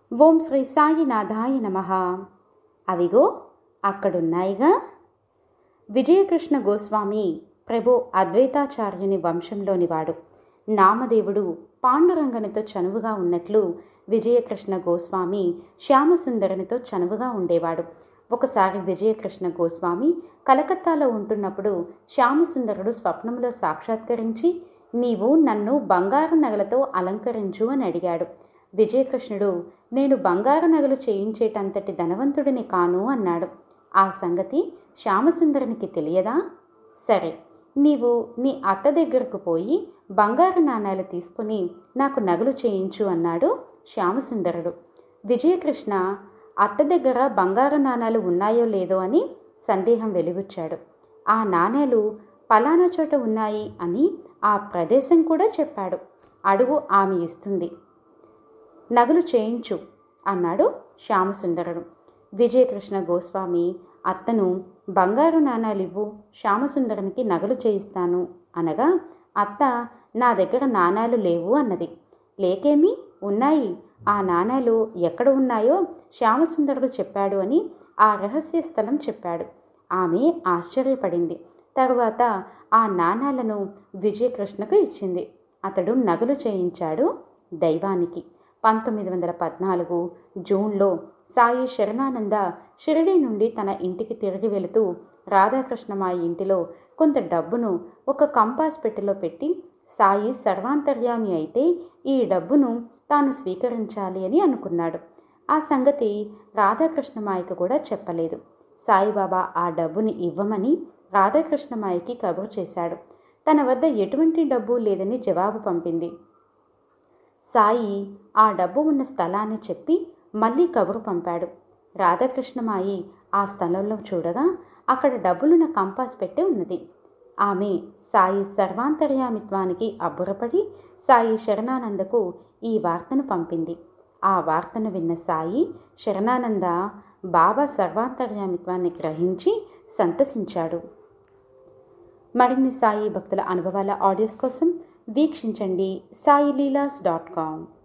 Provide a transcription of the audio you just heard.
ఓం శ్రీ సాయినాథాయ నమ అవిగో అక్కడున్నాయిగా విజయకృష్ణ గోస్వామి ప్రభు అద్వైతాచార్యుని వంశంలోని వాడు నామదేవుడు పాండురంగనితో చనువుగా ఉన్నట్లు విజయకృష్ణ గోస్వామి శ్యామసుందరునితో చనువుగా ఉండేవాడు ఒకసారి విజయకృష్ణ గోస్వామి కలకత్తాలో ఉంటున్నప్పుడు శ్యామసుందరుడు స్వప్నంలో సాక్షాత్కరించి నీవు నన్ను బంగారు నగలతో అలంకరించు అని అడిగాడు విజయకృష్ణుడు నేను బంగారు నగలు చేయించేటంతటి ధనవంతుడిని కాను అన్నాడు ఆ సంగతి శ్యామసుందరునికి తెలియదా సరే నీవు నీ అత్త దగ్గరకు పోయి బంగారు నాణాలు తీసుకుని నాకు నగలు చేయించు అన్నాడు శ్యామసుందరుడు విజయకృష్ణ అత్త దగ్గర బంగారు నాణాలు ఉన్నాయో లేదో అని సందేహం వెలిబుచ్చాడు ఆ నాణేలు పలానా చోట ఉన్నాయి అని ఆ ప్రదేశం కూడా చెప్పాడు అడుగు ఆమె ఇస్తుంది నగలు చేయించు అన్నాడు శ్యామసుందరుడు విజయకృష్ణ గోస్వామి అత్తను బంగారు నాణాలివ్వు శ్యామసుందరునికి నగలు చేయిస్తాను అనగా అత్త నా దగ్గర నాణాలు లేవు అన్నది లేకేమి ఉన్నాయి ఆ నాణాలు ఎక్కడ ఉన్నాయో శ్యామసుందరుడు చెప్పాడు అని ఆ రహస్య స్థలం చెప్పాడు ఆమె ఆశ్చర్యపడింది తరువాత ఆ నాణాలను విజయకృష్ణకు ఇచ్చింది అతడు నగలు చేయించాడు దైవానికి పంతొమ్మిది వందల పద్నాలుగు జూన్లో సాయి శరణానంద షిరిడి నుండి తన ఇంటికి తిరిగి వెళుతూ రాధాకృష్ణమాయి ఇంటిలో కొంత డబ్బును ఒక కంపాస్ పెట్టెలో పెట్టి సాయి సర్వాంతర్యామి అయితే ఈ డబ్బును తాను స్వీకరించాలి అని అనుకున్నాడు ఆ సంగతి రాధాకృష్ణమాయకు కూడా చెప్పలేదు సాయిబాబా ఆ డబ్బుని ఇవ్వమని రాధాకృష్ణమాయకి కబురు చేశాడు తన వద్ద ఎటువంటి డబ్బు లేదని జవాబు పంపింది సాయి ఆ డబ్బు ఉన్న స్థలాన్ని చెప్పి మళ్ళీ కబురు పంపాడు రాధాకృష్ణమాయి ఆ స్థలంలో చూడగా అక్కడ డబ్బులున్న కంపాస్ పెట్టి ఉన్నది ఆమె సాయి సర్వాంతర్యామిత్వానికి అబ్బురపడి సాయి శరణానందకు ఈ వార్తను పంపింది ఆ వార్తను విన్న సాయి శరణానంద బాబా సర్వాంతర్యామిత్వాన్ని గ్రహించి సంతసించాడు మరిన్ని సాయి భక్తుల అనుభవాల ఆడియోస్ కోసం వీక్షించండి సాయి లీలాస్ డాట్ కామ్